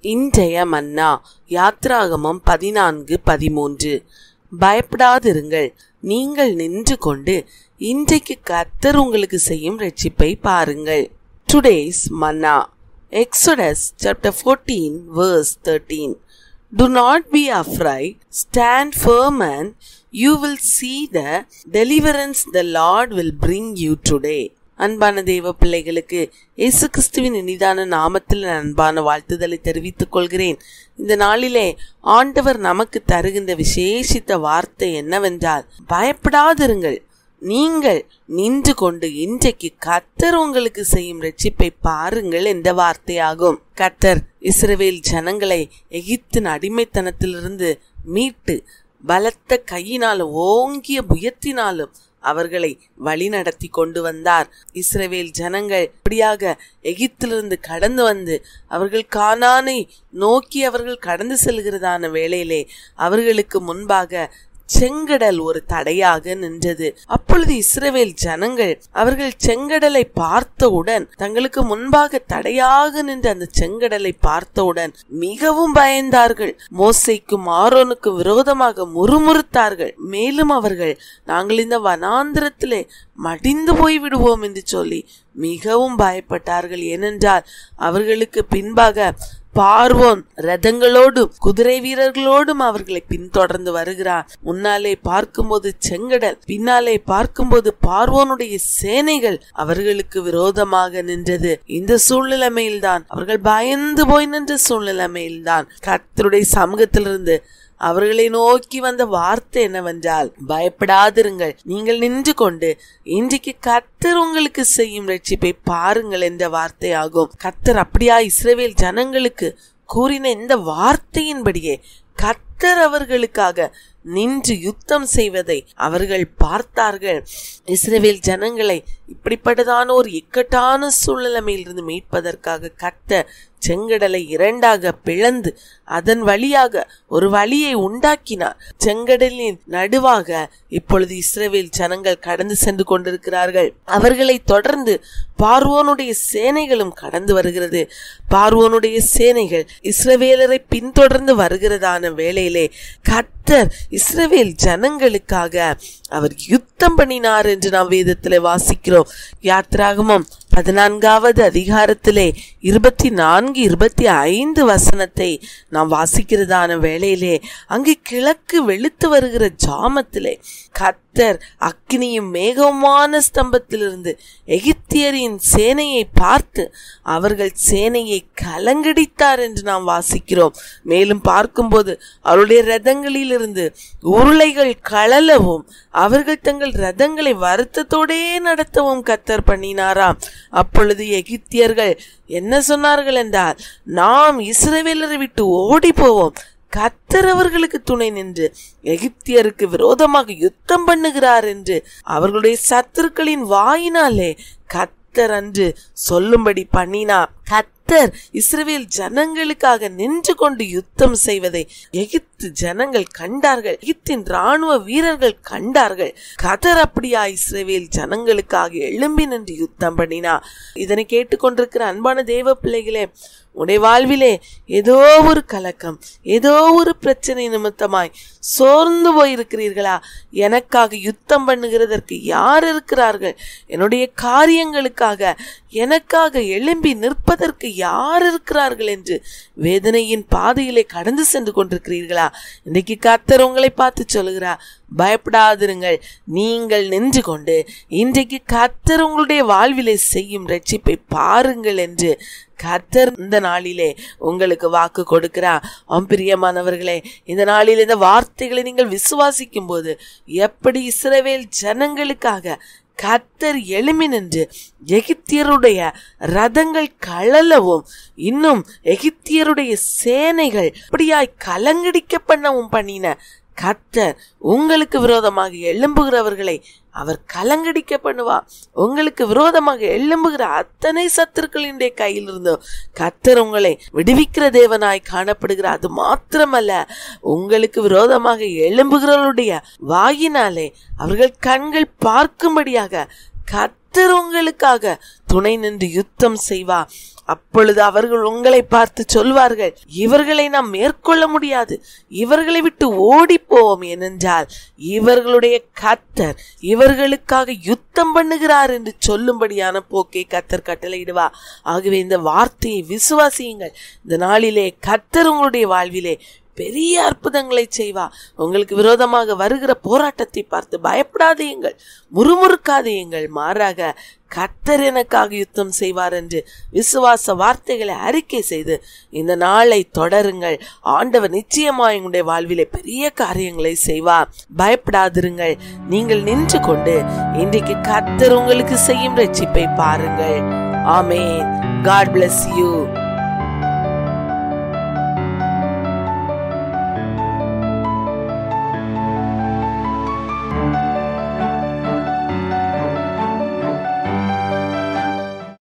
இன்றைய மன்னா யாத்ராகமம் பதினான்கு பதிமூன்று பயப்படாதிருங்கள் நீங்கள் நின்று கொண்டு இன்றைக்கு கர்த்தர் உங்களுக்கு செய்யும் ரட்சிப்பை பாருங்கள் today's manna Exodus chapter fourteen verse thirteen Do not be afraid, stand firm and you will see the deliverance the Lord will bring you today. அன்பான தெய்வ பிள்ளைகளுக்கு இயேசு கிறிஸ்துவின் இனிதான நாமத்தில் நான் அன்பான வாழ்த்துதலை தெரிவித்துக் கொள்கிறேன் இந்த நாளிலே ஆண்டவர் நமக்கு தருகின்ற விசேஷித்த வார்த்தை என்னவென்றால் பயப்படாதிருங்கள் நீங்கள் நின்று கொண்டு இன்றைக்கு கத்தர் உங்களுக்கு செய்யும் ரட்சிப்பை பாருங்கள் என்ற வார்த்தையாகும் கத்தர் இஸ்ரவேல் ஜனங்களை எகிப்தின் அடிமைத்தனத்திலிருந்து மீட்டு பலத்த கையினாலும் ஓங்கிய புயத்தினாலும் அவர்களை வழிநடத்தி கொண்டு வந்தார் இஸ்ரவேல் ஜனங்கள் இப்படியாக எகிப்திலிருந்து கடந்து வந்து அவர்கள் கானானை நோக்கி அவர்கள் கடந்து செல்கிறதான வேளையிலே அவர்களுக்கு முன்பாக செங்கடல் ஒரு தடையாக நின்றது அப்பொழுது இஸ்ரவேல் ஜனங்கள் அவர்கள் செங்கடலை பார்த்தவுடன் தங்களுக்கு முன்பாக தடையாக நின்ற அந்த செங்கடலை பார்த்தவுடன் மிகவும் பயந்தார்கள் மோசைக்கும் ஆரோனுக்கும் விரோதமாக முறுமுறுத்தார்கள் மேலும் அவர்கள் நாங்கள் இந்த வனாந்திரத்திலே மடிந்து போய் விடுவோம் என்று சொல்லி மிகவும் பயப்பட்டார்கள் ஏனென்றால் அவர்களுக்கு பின்பாக பார்வோன் ரதங்களோடும் குதிரை வீரர்களோடும் அவர்களை பின்தொடர்ந்து வருகிறார் முன்னாலே பார்க்கும்போது செங்கடல் பின்னாலே பார்க்கும்போது பார்வோனுடைய சேனைகள் அவர்களுக்கு விரோதமாக நின்றது இந்த சூழ்நிலைமையில்தான் அவர்கள் பயந்து போய் நின்ற சூழ்நிலைமையில்தான் கர்த்தருடைய சமூகத்திலிருந்து அவர்களை நோக்கி வந்த வார்த்தை என்னவென்றால் பயப்படாதிருங்கள் நீங்கள் நின்று கொண்டு இன்றைக்கு கத்தர் உங்களுக்கு செய்யும் ரட்சிப்பை பாருங்கள் என்ற வார்த்தை ஆகும் கத்தர் அப்படியா இஸ்ரேவேல் ஜனங்களுக்கு கூறின இந்த வார்த்தையின்படியே கத்தர் அவர்களுக்காக நின்று யுத்தம் செய்வதை அவர்கள் பார்த்தார்கள் இஸ்ரேவேல் ஜனங்களை இப்படிப்பட்டதான ஒரு இக்கட்டான சூழ்நிலைமையிலிருந்து மீட்பதற்காக கத்த செங்கடலை இரண்டாக பிளந்து அதன் வழியாக ஒரு வழியை உண்டாக்கினார் செங்கடலின் நடுவாக இப்பொழுது இஸ்ரேவேல் ஜனங்கள் கடந்து சென்று கொண்டிருக்கிறார்கள் அவர்களை தொடர்ந்து பார்வோனுடைய சேனைகளும் கடந்து வருகிறது பார்வோனுடைய சேனைகள் இஸ்ரவேலரை பின்தொடர்ந்து வருகிறதான வேளையிலே கர்த்தர் இஸ்ரவேல் ஜனங்களுக்காக அவர் யுத்தம் பண்ணினார் என்று நாம் வேதத்திலே வாசிக்கிறோம் யாத்ராகமம் பதினான்காவது அதிகாரத்திலே இருபத்தி நான்கு இருபத்தி ஐந்து வசனத்தை நாம் வாசிக்கிறதான வேளையிலே அங்கே கிழக்கு வெளுத்து வருகிற ஜாமத்திலே கத்தர் அக்னியும் மேகமான ஸ்தம்பத்திலிருந்து எகிப்தியரின் சேனையை பார்த்து அவர்கள் சேனையை கலங்கடித்தார் என்று நாம் வாசிக்கிறோம் மேலும் பார்க்கும்போது அவருடைய ரதங்களிலிருந்து உருளைகள் கழலவும் அவர்கள் தங்கள் ரதங்களை வருத்தத்தோடே நடத்தவும் கத்தர் பண்ணினாராம் அப்பொழுது எகிப்தியர்கள் என்ன சொன்னார்கள் என்றால் நாம் இஸ்ரவேலரை விட்டு ஓடி போவோம் கத்தர் அவர்களுக்கு துணை நின்று எகிப்தியருக்கு விரோதமாக யுத்தம் பண்ணுகிறார் என்று அவர்களுடைய சத்துருக்களின் வாயினாலே கத்தர் அன்று சொல்லும்படி பண்ணினார் கத்தர் இஸ்ரவேல் ஜனங்களுக்காக நின்று கொண்டு யுத்தம் செய்வதை எகிப்து ஜனங்கள் கண்டார்கள் எகிப்தின் ராணுவ வீரர்கள் கண்டார்கள் கதர் அப்படியா இஸ்ரவேல் ஜனங்களுக்காக எழும்பி நின்று யுத்தம் பண்ணினா இதனை கேட்டுக்கொண்டிருக்கிற அன்பான தேவ பிள்ளைகளே உடைய வாழ்விலே ஏதோ ஒரு கலக்கம் ஏதோ ஒரு பிரச்சனை நிமித்தமாய் சோர்ந்து போயிருக்கிறீர்களா எனக்காக யுத்தம் பண்ணுகிறதற்கு யார் இருக்கிறார்கள் என்னுடைய காரியங்களுக்காக எனக்காக எழும்பி நிற்பதற்கு யார் இருக்கிறார்கள் என்று வேதனையின் பாதையிலே கடந்து சென்று கொண்டிருக்கிறீர்களா இன்னைக்கு கத்தர் உங்களை பார்த்து சொல்லுகிறா பயப்படாதிருங்கள் நீங்கள் நின்று கொண்டு இன்றைக்கு கத்தர் உங்களுடைய வாழ்விலே செய்யும் ரட்சிப்பை பாருங்கள் என்று கர்த்தர் இந்த நாளிலே உங்களுக்கு வாக்கு கொடுக்கிறார் ஆம் பிரியமானவர்களே இந்த நாளில் இந்த வார்த்தைகளை நீங்கள் விசுவாசிக்கும் போது எப்படி இஸ்ரவேல் ஜனங்களுக்காக கத்தர் எழுமி நின்று எகிப்தியருடைய ரதங்கள் கழலவும் இன்னும் எகிப்தியருடைய சேனைகள் அப்படியாய் கலங்கடிக்க பண்ணவும் பண்ணின கத்தர் உங்களுக்கு விரோதமாக எழும்புகிறவர்களை அவர் கலங்கடிக்க பண்ணுவா உங்களுக்கு விரோதமாக எழும்புகிற அத்தனை சத்துருக்களினுடைய கையில் இருந்தும் கத்தர் உங்களை விடுவிக்கிற தேவனாய் காணப்படுகிற அது மாத்திரமல்ல உங்களுக்கு விரோதமாக எழும்புகிறவருடைய வாயினாலே அவர்கள் கண்கள் பார்க்கும்படியாக கத்தர் உங்களுக்காக துணை நின்று யுத்தம் செய்வா அப்பொழுது அவர்கள் உங்களை பார்த்து சொல்வார்கள் இவர்களை நாம் மேற்கொள்ள முடியாது இவர்களை விட்டு ஓடி போவோம் ஏனென்றால் இவர்களுடைய கத்தர் இவர்களுக்காக யுத்தம் பண்ணுகிறார் என்று சொல்லும்படியான போக்கை கத்தர் கட்டளையிடுவா ஆகவே இந்த வார்த்தையை விசுவாசியுங்கள் இந்த நாளிலே கத்தர் உங்களுடைய வாழ்விலே பெரிய அற்புதங்களை செய்வா உங்களுக்கு விரோதமாக வருகிற போராட்டத்தை பார்த்து பயப்படாதீங்கள் முறுமுறுக்காதீங்கள் மாறாக கத்தர் எனக்காக யுத்தம் செய்வார் என்று விசுவாச வார்த்தைகளை அறிக்கை செய்து இந்த நாளை தொடருங்கள் ஆண்டவர் நிச்சயமாய் உங்களுடைய வாழ்விலே பெரிய காரியங்களை செய்வார் பயப்படாதிருங்கள் நீங்கள் நின்று கொண்டு இன்றைக்கு கத்தர் உங்களுக்கு செய்யும் ரட்சிப்பை பாருங்கள் ஆமேன் காட் bless யூ